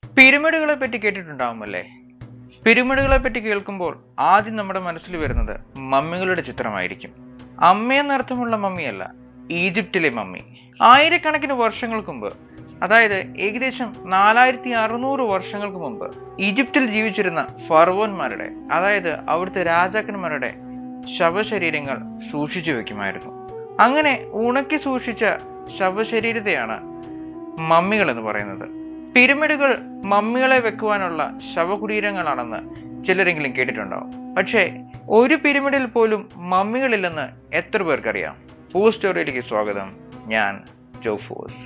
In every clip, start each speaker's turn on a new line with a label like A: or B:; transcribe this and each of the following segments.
A: പിരമിഡുകളെ പറ്റി കേട്ടിട്ടുണ്ടാവുമല്ലേ പിരമിഡുകളെ പറ്റി കേൾക്കുമ്പോൾ ആദ്യം നമ്മുടെ മനസ്സിൽ വരുന്നത് മമ്മികളുടെ ചിത്രമായിരിക്കും അമ്മയെന്നർത്ഥമുള്ള മമ്മിയല്ല ഈജിപ്തിലെ മമ്മി ആയിരക്കണക്കിന് വർഷങ്ങൾക്ക് മുമ്പ് അതായത് ഏകദേശം നാലായിരത്തി അറുന്നൂറ് വർഷങ്ങൾക്ക് മുമ്പ് ഈജിപ്തിൽ ജീവിച്ചിരുന്ന ഫറവോന്മാരുടെ അതായത് അവിടുത്തെ രാജാക്കന്മാരുടെ ശവശരീരങ്ങൾ സൂക്ഷിച്ചു വെക്കുമായിരുന്നു അങ്ങനെ ഉണക്കി സൂക്ഷിച്ച ശവശരീരത്തെയാണ് മമ്മികൾ എന്ന് പറയുന്നത് പിരമിഡുകൾ മമ്മികളെ വെക്കുവാനുള്ള ശവകുടീരങ്ങളാണെന്ന് ചിലരെങ്കിലും കേട്ടിട്ടുണ്ടാവും പക്ഷേ ഒരു പിരമിഡിൽ പോലും മമ്മികളില്ലെന്ന് എത്ര പേർക്കറിയാം ഫൂ സ്റ്റോറിയിലേക്ക് സ്വാഗതം ഞാൻ ജോഫോസ്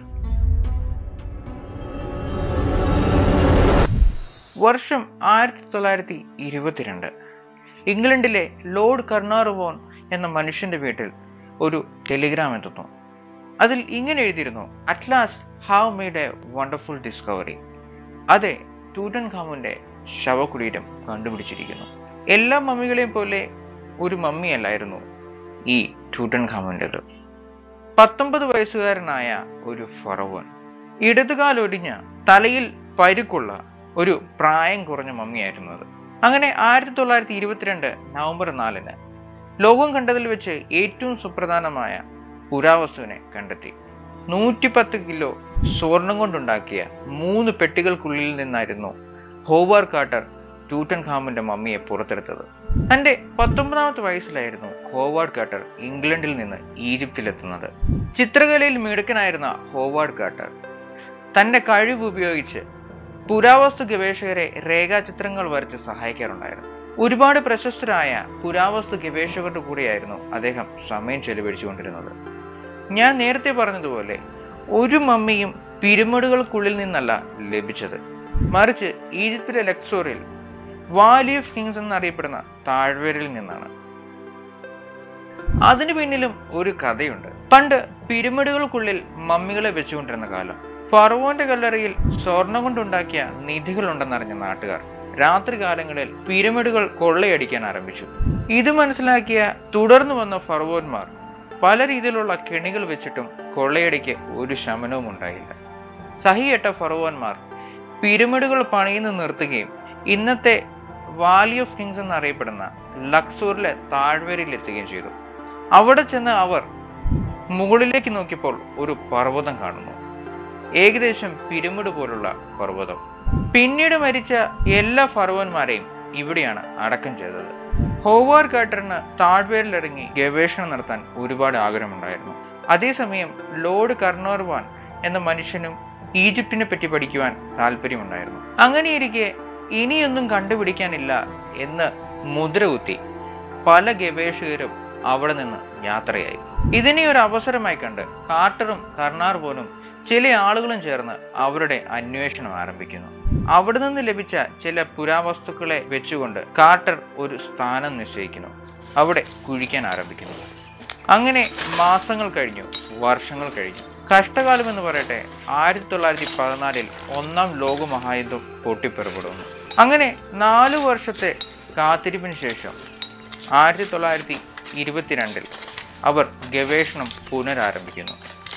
A: വർഷം ആയിരത്തി തൊള്ളായിരത്തി ഇരുപത്തിരണ്ട് ഇംഗ്ലണ്ടിലെ ലോർഡ് കർണാർവോൺ എന്ന മനുഷ്യന്റെ വീട്ടിൽ ഒരു ടെലിഗ്രാം എത്തുന്നു അതിൽ ഇങ്ങനെ എഴുതിയിരുന്നു at last have made a wonderful discovery അതെ ടൂട്ടൻ ഖാമുന്റെ ശവകുടീരം കണ്ടുപിടിച്ചിരിക്കുന്നു എല്ലാ മമ്മികളെയും പോലെ ഒരു മമ്മിയല്ലായിരുന്നു ഈ ടൂട്ടൻ ഖാമുൻ്റെത് പത്തൊമ്പത് വയസ്സുകാരനായ ഒരു ഫറവോൻ ഇടതുകാലൊടിഞ്ഞ തലയിൽ പരുക്കുള്ള ഒരു പ്രായം കുറഞ്ഞ മമ്മിയായിരുന്നു അത് അങ്ങനെ ആയിരത്തി തൊള്ളായിരത്തി ഇരുപത്തിരണ്ട് നവംബർ നാലിന് ലോകം കണ്ടതിൽ വെച്ച് ഏറ്റവും സുപ്രധാനമായ പുരാവസ്തുവിനെ കണ്ടെത്തി നൂറ്റിപ്പത്ത് കിലോ സ്വർണം കൊണ്ടുണ്ടാക്കിയ മൂന്ന് പെട്ടികൾക്കുള്ളിൽ നിന്നായിരുന്നു ഹോവാർ കാട്ടർ ടൂട്ടൻ ഖാമിന്റെ മമ്മിയെ പുറത്തെടുത്തത് തന്റെ പത്തൊമ്പതാമത്തെ വയസ്സിലായിരുന്നു ഹോവാർഡ് കാട്ടർ ഇംഗ്ലണ്ടിൽ നിന്ന് ഈജിപ്തിലെത്തുന്നത് ചിത്രകലയിൽ മിടുക്കനായിരുന്ന ഹോവാർഡ് കാട്ടർ തന്റെ കഴിവ് ഉപയോഗിച്ച് പുരാവസ്തു ഗവേഷകരെ രേഖാചിത്രങ്ങൾ വരച്ച് സഹായിക്കാറുണ്ടായിരുന്നു ഒരുപാട് പ്രശസ്തരായ പുരാവസ്തു ഗവേഷകരുടെ കൂടെയായിരുന്നു അദ്ദേഹം സമയം ചെലവഴിച്ചുകൊണ്ടിരുന്നത് ഞാൻ നേരത്തെ പറഞ്ഞതുപോലെ ഒരു മമ്മിയും പിരമിഡുകൾക്കുള്ളിൽ നിന്നല്ല ലഭിച്ചത് മറിച്ച് ഈജിപ്തിലെ ലക്സോറിൽ വാലി ഓഫ് കിങ്സ് എന്നറിയപ്പെടുന്ന താഴ്വരയിൽ നിന്നാണ് അതിനു പിന്നിലും ഒരു കഥയുണ്ട് പണ്ട് പിരമിഡുകൾക്കുള്ളിൽ മമ്മികളെ വെച്ചുകൊണ്ടിരുന്ന കാലം ഫറവോന്റെ കല്ലറയിൽ സ്വർണം കൊണ്ടുണ്ടാക്കിയ നിധികളുണ്ടെന്നറിഞ്ഞ നാട്ടുകാർ രാത്രികാലങ്ങളിൽ പിരമിഡുകൾ കൊള്ളയടിക്കാൻ ആരംഭിച്ചു ഇത് മനസ്സിലാക്കിയ തുടർന്നു വന്ന ഫറവോന്മാർ പല രീതിയിലുള്ള കെണികൾ വെച്ചിട്ടും കൊള്ളയടിക്ക് ഒരു ശമനവും ഉണ്ടായില്ല സഹിയേട്ട ഫറവോന്മാർ പിരമിഡുകൾ പണിയുന്നു നിർത്തുകയും ഇന്നത്തെ വാലി ഓഫ് കിങ്സ് എന്നറിയപ്പെടുന്ന ലക്സൂറിലെ താഴ്വരയിൽ എത്തുകയും ചെയ്തു അവിടെ ചെന്ന് അവർ മുകളിലേക്ക് നോക്കിയപ്പോൾ ഒരു പർവ്വതം കാണുന്നു ഏകദേശം പിരമിഡ് പോലുള്ള പർവ്വതം പിന്നീട് മരിച്ച എല്ലാ ഫറവന്മാരെയും ഇവിടെയാണ് അടക്കം ചെയ്തത് ഹോവാർ കാട്ടറിന് താഴ്വരയിലിറങ്ങി ഗവേഷണം നടത്താൻ ഒരുപാട് ആഗ്രഹമുണ്ടായിരുന്നു അതേസമയം ലോർഡ് കർണോർവാൻ എന്ന മനുഷ്യനും ഈജിപ്തിനെ പറ്റി പഠിക്കുവാൻ താല്പര്യമുണ്ടായിരുന്നു അങ്ങനെയിരിക്കെ ഇനിയൊന്നും കണ്ടുപിടിക്കാനില്ല എന്ന് മുദ്രകുത്തി പല ഗവേഷകരും അവിടെ നിന്ന് യാത്രയായി ഇതിനെ ഒരു അവസരമായി കണ്ട് കാർട്ടറും കർണാർവോനും ചില ആളുകളും ചേർന്ന് അവരുടെ അന്വേഷണം ആരംഭിക്കുന്നു അവിടെ നിന്ന് ലഭിച്ച ചില പുരാവസ്തുക്കളെ വെച്ചുകൊണ്ട് കാർട്ടർ ഒരു സ്ഥാനം നിശ്ചയിക്കുന്നു അവിടെ കുഴിക്കാൻ ആരംഭിക്കുന്നു അങ്ങനെ മാസങ്ങൾ കഴിഞ്ഞു വർഷങ്ങൾ കഴിഞ്ഞു കഷ്ടകാലം എന്ന് പറയട്ടെ ആയിരത്തി തൊള്ളായിരത്തി പതിനാലിൽ ഒന്നാം ലോകമഹായുദ്ധം പൊട്ടിപ്പുറപ്പെടുന്നു അങ്ങനെ നാലു വർഷത്തെ കാത്തിരിപ്പിന് ശേഷം ആയിരത്തി തൊള്ളായിരത്തി ഇരുപത്തിരണ്ടിൽ അവർ ഗവേഷണം പുനരാരംഭിക്കുന്നു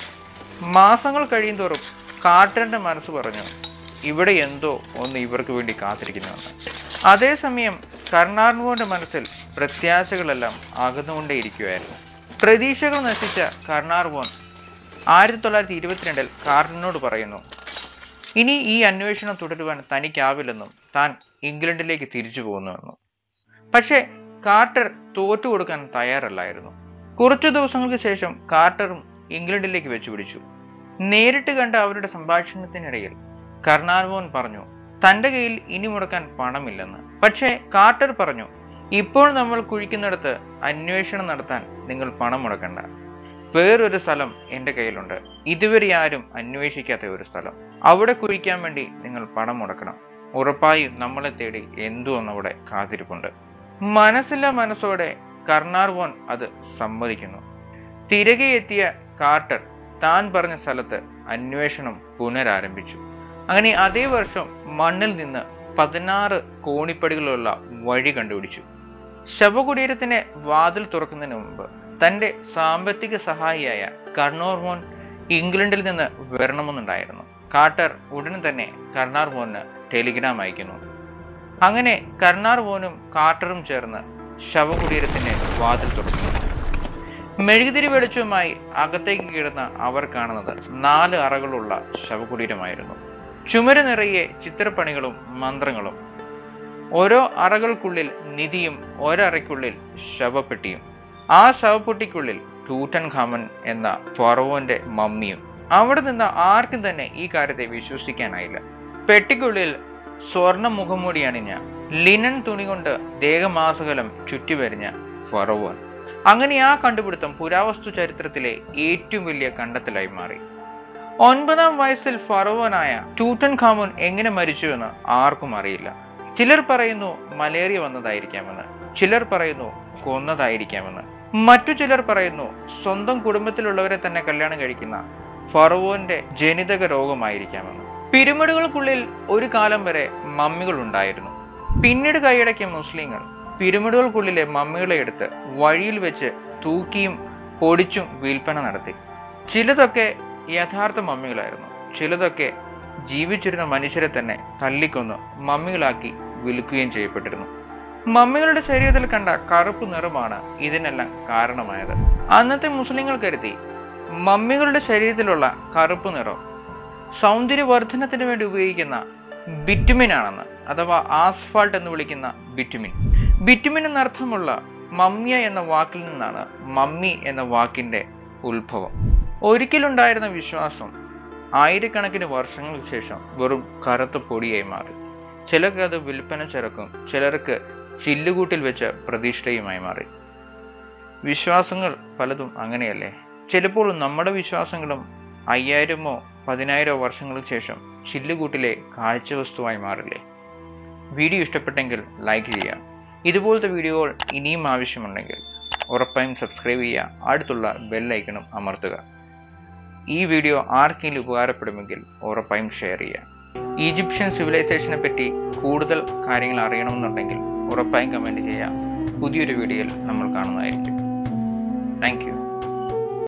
A: മാസങ്ങൾ കഴിയുന്തോറും കാർട്ടറിന്റെ മനസ്സ് പറഞ്ഞു ഇവിടെ എന്തോ ഒന്ന് ഇവർക്ക് വേണ്ടി കാത്തിരിക്കുന്നുവെന്ന് അതേസമയം കർണാർണുവിന്റെ മനസ്സിൽ പ്രത്യാശകളെല്ലാം അകന്നുകൊണ്ടേയിരിക്കുകയായിരുന്നു പ്രതീക്ഷകൾ നശിച്ച കർണാർവോൻ ആയിരത്തി തൊള്ളായിരത്തി ഇരുപത്തിരണ്ടിൽ കാർട്ടറിനോട് പറയുന്നു ഇനി ഈ അന്വേഷണം തുടരുവാൻ തനിക്കാവില്ലെന്നും താൻ ഇംഗ്ലണ്ടിലേക്ക് തിരിച്ചു പോകുന്നുവെന്നും പക്ഷേ കാർട്ടർ തോറ്റു കൊടുക്കാൻ തയ്യാറല്ലായിരുന്നു കുറച്ചു ദിവസങ്ങൾക്ക് ശേഷം കാർട്ടറും ഇംഗ്ലണ്ടിലേക്ക് വെച്ചുപിടിച്ചു നേരിട്ട് കണ്ട അവരുടെ സംഭാഷണത്തിനിടയിൽ കർണാർവോൻ പറഞ്ഞു തന്റെ കയ്യിൽ ഇനി മുടക്കാൻ പണമില്ലെന്ന് പക്ഷേ കാർട്ടർ പറഞ്ഞു ഇപ്പോൾ നമ്മൾ കുഴിക്കുന്നിടത്ത് അന്വേഷണം നടത്താൻ നിങ്ങൾ പണം മുടക്കണ്ട വേറൊരു സ്ഥലം എൻ്റെ കയ്യിലുണ്ട് ഇതുവരെ ആരും അന്വേഷിക്കാത്ത ഒരു സ്ഥലം അവിടെ കുഴിക്കാൻ വേണ്ടി നിങ്ങൾ പണം മുടക്കണം ഉറപ്പായും നമ്മളെ തേടി എന്തോ ഒന്നവിടെ കാത്തിരിപ്പുണ്ട് മനസ്സില്ല മനസ്സോടെ കർണാർവോൻ അത് സമ്മതിക്കുന്നു തിരികെ എത്തിയ കാർട്ടർ താൻ പറഞ്ഞ സ്ഥലത്ത് അന്വേഷണം പുനരാരംഭിച്ചു അങ്ങനെ അതേ വർഷം മണ്ണിൽ നിന്ന് പതിനാറ് കോണിപ്പടികളുള്ള വഴി കണ്ടുപിടിച്ചു ശവകുടീരത്തിന് വാതിൽ തുറക്കുന്നതിന് മുമ്പ് തന്റെ സാമ്പത്തിക സഹായിയായ കർണോർമോൻ ഇംഗ്ലണ്ടിൽ നിന്ന് വരണമെന്നുണ്ടായിരുന്നു കാട്ടർ ഉടനെ തന്നെ കർണാർ മോന് ടെലിഗ്രാം അയക്കുന്നു അങ്ങനെ കർണാർ മോനും കാട്ടറും ചേർന്ന് ശവകുടീരത്തിന്റെ വാതിൽ തുറക്കുന്നു മെഴുകുതിരി വെളിച്ചവുമായി അകത്തേക്ക് കിടന്ന അവർ കാണുന്നത് നാല് അറകളുള്ള ശവകുടീരമായിരുന്നു ചുമര് നിറയെ ചിത്രപ്പണികളും മന്ത്രങ്ങളും ഓരോ അറകൾക്കുള്ളിൽ നിധിയും ഒരറയ്ക്കുള്ളിൽ ശവപ്പെട്ടിയും ആ ശവപ്പെട്ടിക്കുള്ളിൽ ടൂട്ടൻ ഖാമൻ എന്ന ഫറവോന്റെ മമ്മിയും അവിടെ നിന്ന് ആർക്കും തന്നെ ഈ കാര്യത്തെ വിശ്വസിക്കാനായില്ല പെട്ടിക്കുള്ളിൽ സ്വർണ്ണ മുഖംമൂടി അണിഞ്ഞ ലിനൻ തുണി കൊണ്ട് ദേഹമാസകലം ചുറ്റിവരിഞ്ഞ ഫറവോൻ അങ്ങനെ ആ കണ്ടുപിടുത്തം പുരാവസ്തു ചരിത്രത്തിലെ ഏറ്റവും വലിയ കണ്ടെത്തലായി മാറി ഒൻപതാം വയസ്സിൽ ഫറവോനായ ടൂട്ടൻ ഖാമുൻ എങ്ങനെ മരിച്ചുവെന്ന് ആർക്കും അറിയില്ല ചിലർ പറയുന്നു മലേറിയ വന്നതായിരിക്കാമെന്ന് ചിലർ പറയുന്നു കൊന്നതായിരിക്കാമെന്ന് മറ്റു ചിലർ പറയുന്നു സ്വന്തം കുടുംബത്തിലുള്ളവരെ തന്നെ കല്യാണം കഴിക്കുന്ന ഫറവോന്റെ ജനിതക രോഗമായിരിക്കാമെന്ന് പിരമിഡുകൾക്കുള്ളിൽ ഒരു കാലം വരെ മമ്മികൾ ഉണ്ടായിരുന്നു പിന്നീട് കൈയടക്കിയ മുസ്ലിങ്ങൾ പിരമിഡുകൾക്കുള്ളിലെ മമ്മികളെ എടുത്ത് വഴിയിൽ വെച്ച് തൂക്കിയും പൊടിച്ചും വിൽപ്പന നടത്തി ചിലതൊക്കെ യഥാർത്ഥ മമ്മികളായിരുന്നു ചിലതൊക്കെ ജീവിച്ചിരുന്ന മനുഷ്യരെ തന്നെ തല്ലിക്കൊന്ന് മമ്മികളാക്കി വിൽക്കുകയും ചെയ്യപ്പെട്ടിരുന്നു മമ്മികളുടെ ശരീരത്തിൽ കണ്ട കറുപ്പ് നിറമാണ് ഇതിനെല്ലാം കാരണമായത് അന്നത്തെ മുസ്ലിങ്ങൾ കരുതി മമ്മികളുടെ ശരീരത്തിലുള്ള കറുപ്പ് നിറം സൗന്ദര്യവർദ്ധനത്തിന് വേണ്ടി ഉപയോഗിക്കുന്ന ബിറ്റുമിൻ ആണെന്ന് അഥവാ ആസ്ഫാൾട്ട് എന്ന് വിളിക്കുന്ന ബിറ്റുമിൻ ബിറ്റുമിൻ എന്നർത്ഥമുള്ള മമ്മിയ എന്ന വാക്കിൽ നിന്നാണ് മമ്മി എന്ന വാക്കിന്റെ ഉത്ഭവം ഒരിക്കലുണ്ടായിരുന്ന വിശ്വാസം ആയിരക്കണക്കിന് വർഷങ്ങൾക്ക് ശേഷം വെറും കറുത്ത പൊടിയായി മാറി ചിലർക്ക് അത് വിൽപ്പന ചരക്കും ചിലർക്ക് ചില്ലുകൂട്ടിൽ വെച്ച പ്രതീക്ഷയുമായി മാറി വിശ്വാസങ്ങൾ പലതും അങ്ങനെയല്ലേ ചിലപ്പോൾ നമ്മുടെ വിശ്വാസങ്ങളും അയ്യായിരമോ പതിനായിരമോ വർഷങ്ങൾക്ക് ശേഷം ചില്ലുകൂട്ടിലെ കാഴ്ചവസ്തുവായി മാറില്ലേ വീഡിയോ ഇഷ്ടപ്പെട്ടെങ്കിൽ ലൈക്ക് ചെയ്യുക ഇതുപോലത്തെ വീഡിയോകൾ ഇനിയും ആവശ്യമുണ്ടെങ്കിൽ ഉറപ്പായും സബ്സ്ക്രൈബ് ചെയ്യുക അടുത്തുള്ള ബെല്ലൈക്കണും അമർത്തുക ഈ വീഡിയോ ആർക്കെങ്കിലും ഉപകാരപ്പെടുമെങ്കിൽ ഉറപ്പായും ഷെയർ ചെയ്യുക ഈജിപ്ഷ്യൻ സിവിലൈസേഷനെ പറ്റി കൂടുതൽ കാര്യങ്ങൾ അറിയണമെന്നുണ്ടെങ്കിൽ ഉറപ്പായും കമൻറ്റ് ചെയ്യുക പുതിയൊരു വീഡിയോയിൽ നമ്മൾ കാണുന്നതായിരിക്കും താങ്ക്